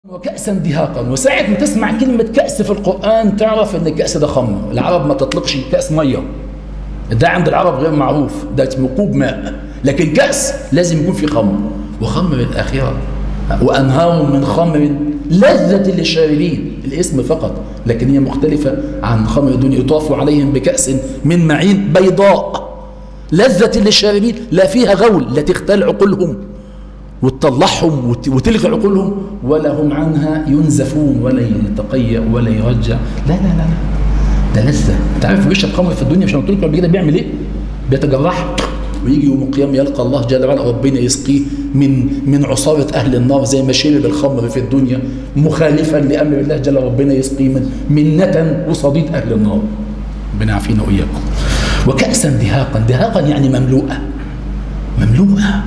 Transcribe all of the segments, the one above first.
وكأسا دهاقا وساعة ما تسمع كلمة كأس في القرآن تعرف ان الكأس ده خمر العرب ما تطلقش كأس مية ده عند العرب غير معروف ده مكوب ماء لكن كأس لازم يكون في خمر وخمر الآخرة وأنهار من خمر لذة للشاربين الاسم فقط لكن هي مختلفة عن خمر الدنيا يطاف عليهم بكأس من معين بيضاء لذة للشاربين لا فيها غول لا تختل عقولهم وتطلعهم وتلغي عقولهم ولا هم عنها ينزفون ولا يتقيأ ولا يرجع لا لا لا لا ده لذة انت عارف بيشرب خمر في الدنيا مش قلت لكم قبل كده بيعمل ايه؟ بيتجرح ويجي يوم القيامة يلقى الله جل وعلا ربنا يسقيه من من عصارة أهل النار زي ما شرب الخمر في الدنيا مخالفا لأمر الله جل ربنا يسقيه من منة وصديد أهل النار ربنا يعافينا وإياكم وكأسا دهاقا دهاقا يعني مملوءة مملوءة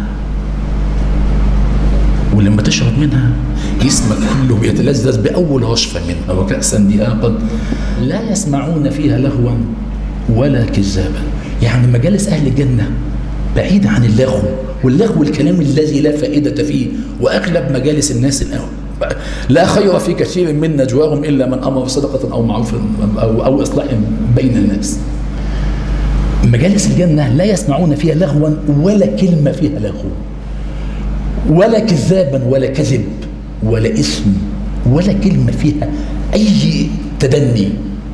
ولما تشرب منها جسمك كله بيتلذذ بأول رشفة منها وكأسا دهاقا لا يسمعون فيها لغوا ولا كذابا يعني مجالس أهل الجنة بعيدة عن اللغو واللغو الكلام الذي لا فائدة فيه وأغلب مجالس الناس الآن لا خير في كثير من نجواهم إلا من أمر بصدقة أو معروف أو, أو إصلاح بين الناس مجالس الجنة لا يسمعون فيها لغوا ولا كلمة فيها لغو ولا كذابا ولا كذب ولا اسم ولا كلمة فيها أي تدني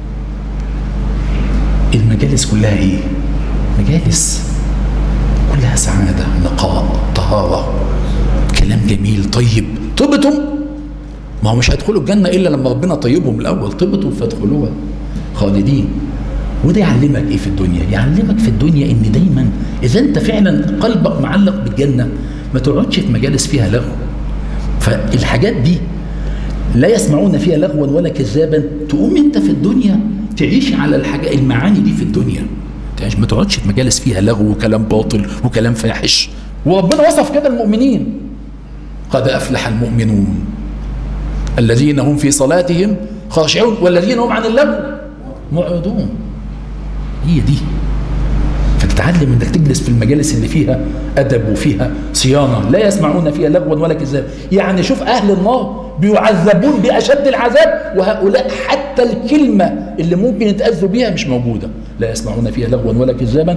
المجالس كلها إيه؟ مجالس كلها سعادة نقاء طهارة كلام جميل طيب طبتم ما هو مش هيدخلوا الجنة إلا لما ربنا طيبهم الأول طبتم فادخلوها خالدين وده يعلمك ايه في الدنيا يعلمك في الدنيا ان دايما اذا انت فعلا قلبك معلق بالجنه ما تقعدش في مجالس فيها لغو فالحاجات دي لا يسمعون فيها لغوا ولا كذابا تقوم انت في الدنيا تعيش على الحاجة المعاني دي في الدنيا تعيش ما تقعدش في مجالس فيها لغو وكلام باطل وكلام فاحش وربنا وصف كده المؤمنين قد أفلح المؤمنون الذين هم في صلاتهم خاشعون والذين هم عن اللغو معرضون هي دي فتتعلم انك تجلس في المجالس اللي فيها ادب وفيها صيانه لا يسمعون فيها لغوا ولا كذاب يعني شوف اهل النار بيعذبون باشد العذاب وهؤلاء حتى الكلمه اللي ممكن يتاذوا بيها مش موجوده لا يسمعون فيها لغوا ولا كذابا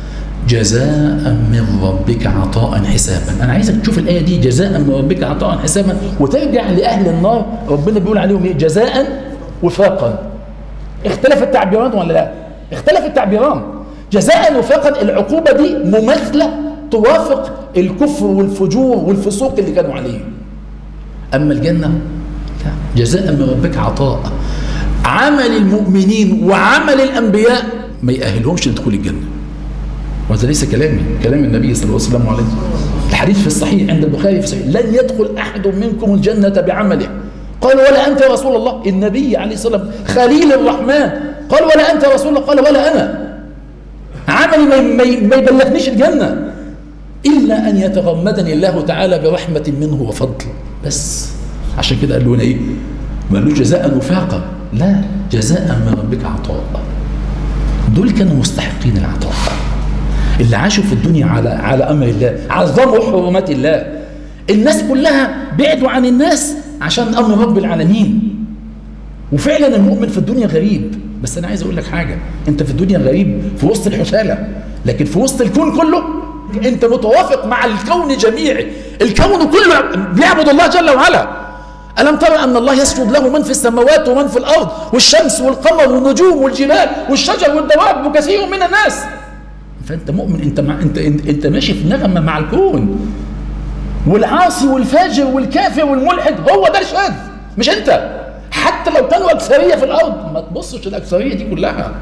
جزاء من ربك عطاء حسابا انا عايزك تشوف الايه دي جزاء من ربك عطاء حسابا وترجع لاهل النار ربنا بيقول عليهم ايه جزاء وفاقا اختلف التعبيرات ولا لا اختلف التعبيران جزاء وفاقا العقوبة دي مماثلة توافق الكفر والفجور والفسوق اللي كانوا عليه أما الجنة لا جزاء من ربك عطاء عمل المؤمنين وعمل الأنبياء ما يأهلهمش لدخول الجنة وهذا ليس كلامي كلام النبي صلى الله عليه وسلم عليه الحديث في الصحيح عند البخاري في الصحيح لن يدخل أحد منكم الجنة بعمله قال ولا أنت يا رسول الله النبي عليه الصلاة والسلام خليل الرحمن قال ولا أنت يا رسول الله قال ولا أنا عملي ما يبلغنيش الجنة إلا أن يتغمدني الله تعالى برحمة منه وفضل بس عشان كده قال له ايه ما قالوش جزاء وفاقا لا جزاء من ربك عطاء دول كانوا مستحقين العطاء اللي عاشوا في الدنيا على على امر الله عظموا حرمات الله الناس كلها بعدوا عن الناس عشان امر رب العالمين وفعلا المؤمن في الدنيا غريب بس انا عايز اقول لك حاجه انت في الدنيا غريب في وسط الحثاله لكن في وسط الكون كله انت متوافق مع الكون جميعه الكون كله بيعبد الله جل وعلا ألم ترى أن الله يسجد له من في السماوات ومن في الأرض والشمس والقمر والنجوم والجبال والشجر والدواب وكثير من الناس فأنت مؤمن أنت مع أنت أنت ماشي في نغمة مع الكون والعاصي والفاجر والكافر والملحد هو ده الشاذ مش أنت حتى لو كانوا أكثرية في الأرض ما تبصش الأكثرية دي كلها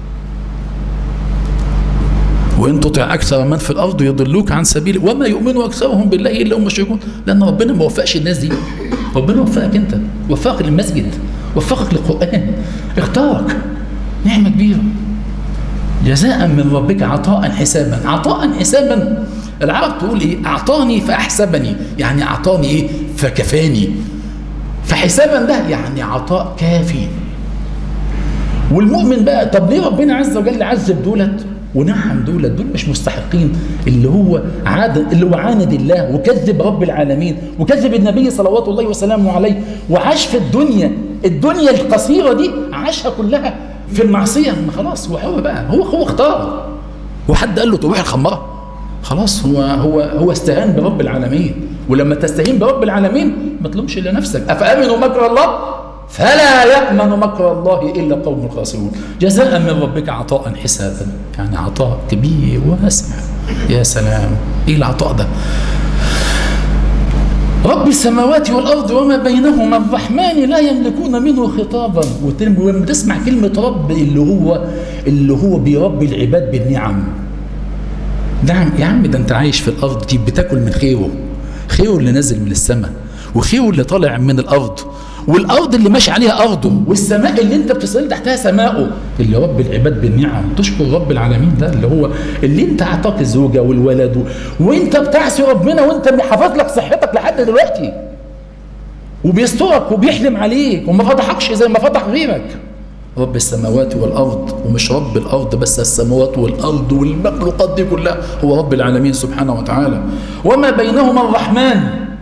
وإن تطع أكثر من في الأرض يضلوك عن سبيل وما يؤمن أكثرهم بالله إلا هم مشركون لأن ربنا ما وفقش الناس دي ربنا وفقك أنت وفقك للمسجد وفقك للقرآن اختارك نعمة كبيرة جزاء من ربك عطاء حسابا عطاء حسابا العرب تقول ايه اعطاني فاحسبني يعني اعطاني ايه فكفاني فحسابا ده يعني عطاء كافي والمؤمن بقى طب ليه ربنا عز وجل عذب دولت ونعم دول دول مش مستحقين اللي هو عاد اللي هو عاند الله وكذب رب العالمين وكذب النبي صلوات الله وسلامه عليه وعاش في الدنيا الدنيا القصيره دي عاشها كلها في المعصيه ما خلاص هو هو بقى هو هو اختار وحد قال له تروح الخمره خلاص هو هو هو استهان برب العالمين ولما تستهين برب العالمين ما تلومش الا نفسك افامنوا مكر الله فلا يامن مكر الله الا قوم الخاسرون جزاء من ربك عطاء حسابا يعني عطاء كبير واسع يا سلام ايه العطاء ده رب السماوات والارض وما بينهما الرحمن لا يملكون منه خطابا ولما تسمع كلمه رب اللي هو اللي هو بيربي العباد بالنعم نعم يا عم ده انت عايش في الارض دي بتاكل من خيره خيره اللي نازل من السماء وخيره اللي طالع من الارض والارض اللي ماشي عليها ارضه والسماء اللي انت بتصلي تحتها سماؤه اللي رب العباد بالنعم تشكر رب العالمين ده اللي هو اللي انت اعطاك الزوجه والولد و... وانت بتعصي ربنا وانت حافظ لك صحتك لحد دلوقتي وبيسترك وبيحلم عليك وما فضحكش زي ما فضح غيرك رب السماوات والارض ومش رب الارض بس السماوات والارض والمخلوقات دي كلها هو رب العالمين سبحانه وتعالى وما بينهما الرحمن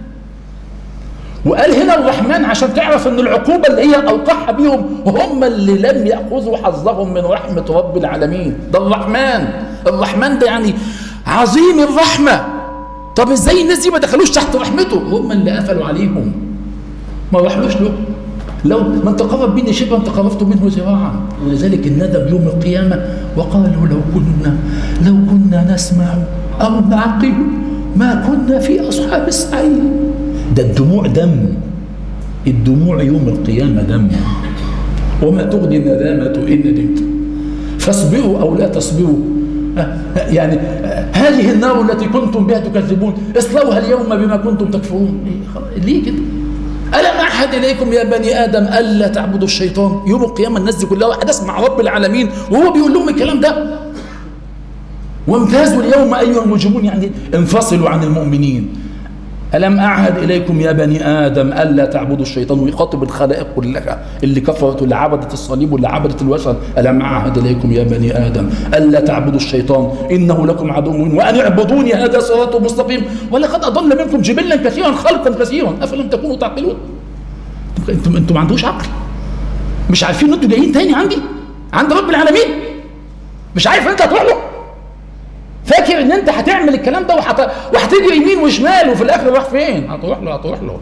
وقال هنا الرحمن عشان تعرف ان العقوبه اللي هي اوقعها بيهم هم اللي لم ياخذوا حظهم من رحمه رب العالمين ده الرحمن الرحمن ده يعني عظيم الرحمه طب ازاي الناس دي ما دخلوش تحت رحمته هم اللي قفلوا عليهم ما راحلوش له لو من تقرب مني شبرا تقربت منه ذراعا ولذلك الندم يوم القيامة وقالوا لو كنا لو كنا نسمع أو نعقل ما كنا في أصحاب السعير ده الدموع دم الدموع يوم القيامة دم وما تغني الندامة إن ندمت فاصبروا أو لا تصبروا يعني هذه النار التي كنتم بها تكذبون اصلوها اليوم بما كنتم تكفرون ليه كده ألم أعهد إليكم يا بني آدم ألا تعبدوا الشيطان يوم القيامة الناس دي كلها واحد اسمع رب العالمين وهو بيقول لهم الكلام ده وامتازوا اليوم أيها المجرمون يعني انفصلوا عن المؤمنين ألم أعهد إليكم يا بني آدم ألا تعبدوا الشيطان ويخاطب الخلائق كلها اللي كفرت واللي عبدت الصليب واللي عبدت الوثن ألم أعهد إليكم يا بني آدم ألا تعبدوا الشيطان إنه لكم عدو وأن اعبدوني هذا صراط مستقيم ولقد أضل منكم جبلا كثيرا خلقا كثيرا أفلم تكونوا تعقلون أنتم أنتم ما عندوش عقل مش عارفين أن أنتم جايين تاني عندي عند رب العالمين مش عارف أنت هتروح له فاكر ان انت هتعمل الكلام ده وحت... وهتجري يمين وشمال وفي الاخر راح فين هتروح له هتروح له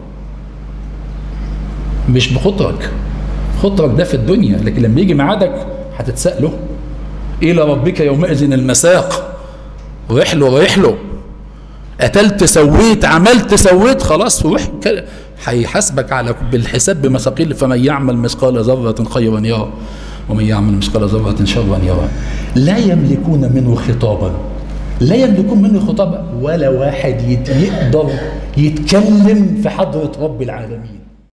مش بخطرك خطرك ده في الدنيا لكن لما يجي ميعادك هتتسأله الى ربك يومئذ المساق رايح له رايح له قتلت سويت عملت سويت خلاص روح هيحاسبك على بالحساب بمثاقيل فمن يعمل مثقال ذره خيرا يرى ومن يعمل مثقال ذره شرا يرى لا يملكون منه خطابا لا يملكون منه خطابا ولا واحد يقدر يتكلم في حضرة رب العالمين